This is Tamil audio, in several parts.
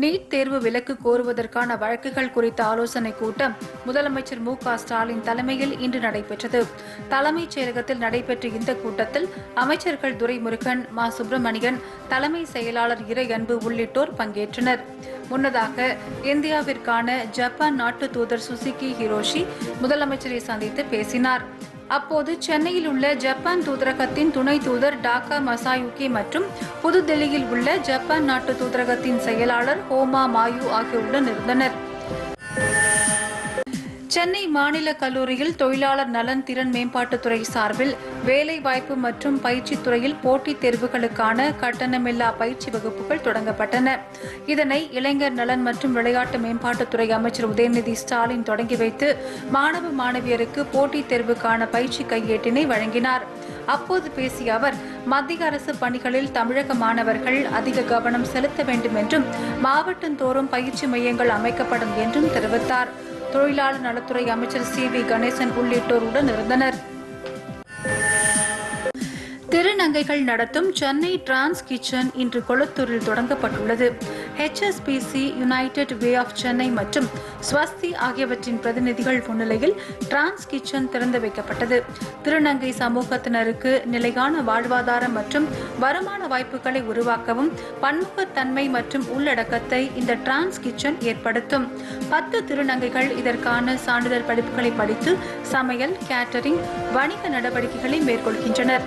நீட் தேர்வு விலக்கு கோருவதற்கான வழக்குகள் குறித்த ஆலோசனைக் கூட்டம் முதலமைச்சர் மு க ஸ்டாலின் தலைமையில் இன்று நடைபெற்றது தலைமைச் செயலகத்தில் நடைபெற்ற இந்த கூட்டத்தில் அமைச்சர்கள் துரைமுருகன் மா சுப்பிரமணியன் தலைமை செயலாளர் இறை அன்பு உள்ளிட்டோர் பங்கேற்றனர் முன்னதாக இந்தியாவிற்கான ஜப்பான் நாட்டு தூதர் சுசுகி ஹிரோஷி முதலமைச்சரை சந்தித்து பேசினார் அப்போது சென்னையில் உள்ள ஜப்பான் தூதரகத்தின் துணை தூதர் டாக்கா மசாயுகி மற்றும் புதுதில்லியில் உள்ள ஜப்பான் நாட்டு தூதரகத்தின் செயலாளர் ஹோமா மாயு ஆகியோருடன் இருந்தனர் சென்னை மாநில கல்லூரியில் தொழிலாளர் நலன் திறன் மேம்பாட்டுத்துறை சார்பில் வேலைவாய்ப்பு மற்றும் பயிற்சித் துறையில் போட்டித் தேர்வுகளுக்கான கட்டணமில்லா பயிற்சி வகுப்புகள் தொடங்கப்பட்டன இதனை இளைஞர் நலன் மற்றும் விளையாட்டு மேம்பாட்டுத்துறை அமைச்சர் உதயநிதி ஸ்டாலின் தொடங்கி வைத்து மாணவ மாணவியருக்கு போட்டித் தேர்வுக்கான பயிற்சி கையேட்டினை வழங்கினார் அப்போது பேசிய அவர் மத்திய அரசு பணிகளில் தமிழக மாணவர்கள் அதிக கவனம் செலுத்த வேண்டும் என்றும் மாவட்டந்தோறும் பயிற்சி மையங்கள் அமைக்கப்படும் என்றும் தெரிவித்தார் தொழிலாளர் நலத்துறை அமைச்சர் சி வி கணேசன் உள்ளிட்டோருடன் இருந்தனர் திருநங்கைகள் நடத்தும் சென்னை டிரான்ஸ் கிச்சன் இன்று கொளத்தூரில் தொடங்கப்பட்டுள்ளது HSBC United Way of Chennai மற்றும் ஸ்வஸ்தி ஆகியவற்றின் பிரதிநிதிகள் முன்னிலையில் டிரான்ஸ் கிச்சன் திறந்து வைக்கப்பட்டது திருநங்கை சமூகத்தினருக்கு நிலையான வாழ்வாதாரம் மற்றும் வருமான வாய்ப்புகளை உருவாக்கவும் பன்முகத்தன்மை மற்றும் உள்ளடக்கத்தை இந்த டிரான்ஸ் கிச்சன் ஏற்படுத்தும் பத்து திருநங்கைகள் இதற்கான சான்றிதழ் படிப்புகளை படித்து சமையல் கேட்டரிங் வணிக நடவடிக்கைகளை மேற்கொள்கின்றனர்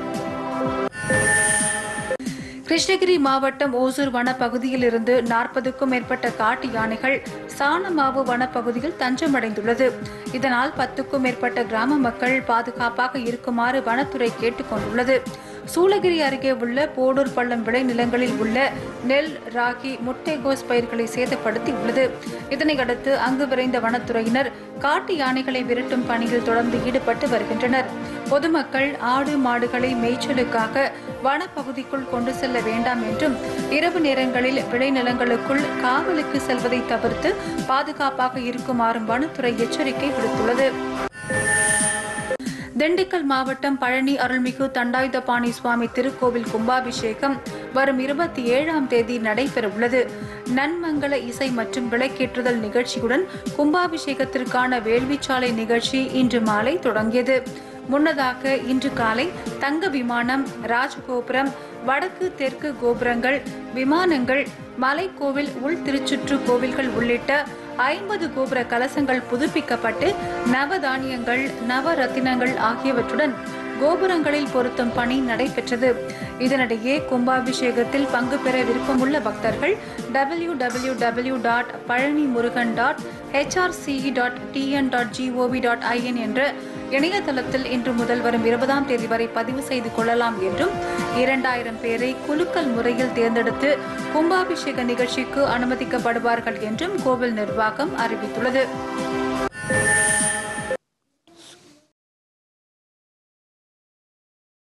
கிருஷ்ணகிரி மாவட்டம் ஓசூர் வனப்பகுதியில் இருந்து நாற்பதுக்கும் மேற்பட்ட காட்டு யானைகள் சாணமாவு வனப்பகுதியில் தஞ்சமடைந்துள்ளது இதனால் பத்துக்கும் மேற்பட்ட கிராம மக்கள் பாதுகாப்பாக இருக்குமாறு வனத்துறை கேட்டுக் கொண்டுள்ளது சூளகிரி அருகே உள்ள போடூர் பள்ளம் விளைநிலங்களில் உள்ள நெல் ராகி முட்டைகோஸ் பயிர்களை சேதப்படுத்தி உள்ளது இதனையடுத்து அங்கு விரைந்த வனத்துறையினர் காட்டு யானைகளை விரட்டும் பணியில் தொடர்ந்து ஈடுபட்டு வருகின்றனர் பொதுமக்கள் ஆடு மாடுகளை மேய்ச்சலுக்காக வனப்பகுதிக்குள் கொண்டு செல்ல வேண்டாம் என்றும் இரவு நேரங்களில் விளைநிலங்களுக்குள் காவலுக்கு செல்வதை தவிர்த்து பாதுகாப்பாக இருக்குமாறும் வனத்துறை எச்சரிக்கை விடுத்துள்ளது திண்டுக்கல் மாவட்டம் பழனி அருள்மிகு தண்டாயுதபாணி சுவாமி திருக்கோவில் கும்பாபிஷேகம் வரும் இருபத்தி ஏழாம் தேதி நடைபெறவுள்ளது நன்மங்கல இசை மற்றும் விளக்கேற்றுதல் நிகழ்ச்சியுடன் கும்பாபிஷேகத்திற்கான வேள்விச்சாலை நிகழ்ச்சி இன்று மாலை தொடங்கியது முன்னதாக இன்று காலை தங்க விமானம் ராஜகோபுரம் வடக்கு தெற்கு கோபுரங்கள் விமானங்கள் மலைக்கோவில் உள் திருச்சுற்று கோவில்கள் உள்ளிட்ட ஐம்பது கோபுர கலசங்கள் புதுப்பிக்கப்பட்டு நவதானியங்கள் நவரத்தினங்கள் ஆகியவற்றுடன் கோபுரங்களில் பொருத்தும் பணி நடைபெற்றது இதனிடையே கும்பாபிஷேகத்தில் பங்கு பெற விருப்பமுள்ள பக்தர்கள் W W W dot Palani Murugan dot HRCE dot TN dot GOV dot IN என்ற இணையதளத்தில் இன்று முதல் வரும் இருபதாம் தேதி வரை பதிவு செய்து கொள்ளலாம் என்றும் இரண்டாயிரம் பேரை குலுக்கல் முறையில் தேர்ந்தெடுத்து கும்பாபிஷேக நிகழ்ச்சிக்கு அனுமதிக்கப்படுவார்கள் என்றும் கோவில் நிர்வாகம் அறிவித்துள்ளது